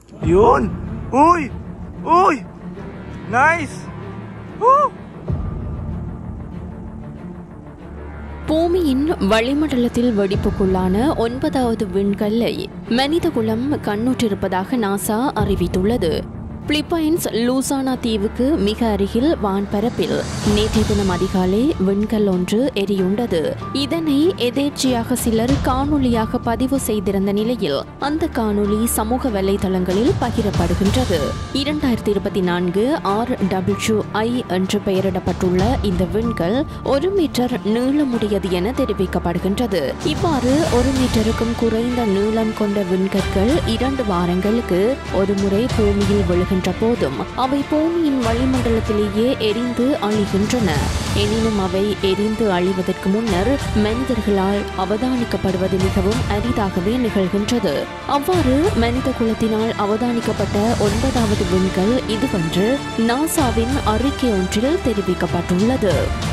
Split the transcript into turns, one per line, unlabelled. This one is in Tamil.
Yun! Uy! Uy! Nice! Woo!
பூமியின் வளிமண்டலத்தில் வெடிப்புக்குள்ளான ஒன்பதாவது விண்கல்லை மனிதகுலம் கண்ணுற்றிருப்பதாக நாசா அறிவித்துள்ளது பிலிப்பைன்ஸ் லூசானா தீவுக்கு மிக அருகில் வான்பரப்பில் நேற்றைய தினம் அதிகாலை விண்கல் ஒன்று எரியுண்டது இதனை எதேர்ச்சியாக சிலர் காணொளியாக பதிவு செய்திருந்த நிலையில் அந்த காணொளி சமூக வலைதளங்களில் பகிரப்படுகின்றது இரண்டாயிரத்தி இருபத்தி நான்கு ஆர் டபிள்யூ ஐ என்று பெயரிடப்பட்டுள்ள இந்த விண்கல் ஒரு மீட்டர் நீளமுடையது என தெரிவிக்கப்படுகின்றது இவ்வாறு ஒரு மீட்டருக்கும் குறைந்த நீளம் கொண்ட விண்கற்கள் இரண்டு வாரங்களுக்கு ஒருமுறை பூமியில் விழுகின்ற போதும் அவை பூமியின் வளிமண்டலத்திலேயே எரிந்து அழிகின்றன எனினும் அவை எரிந்து அழிவதற்கு முன்னர் மனிதர்களால் அவதானிக்கப்படுவது மிகவும் அரிதாகவே நிகழ்கின்றது அவ்வாறு மனித குலத்தினால் அவதானிக்கப்பட்ட ஒன்பதாவது விண்கல் இதுவென்று நாசாவின் அறிக்கை ஒன்றில் தெரிவிக்கப்பட்டுள்ளது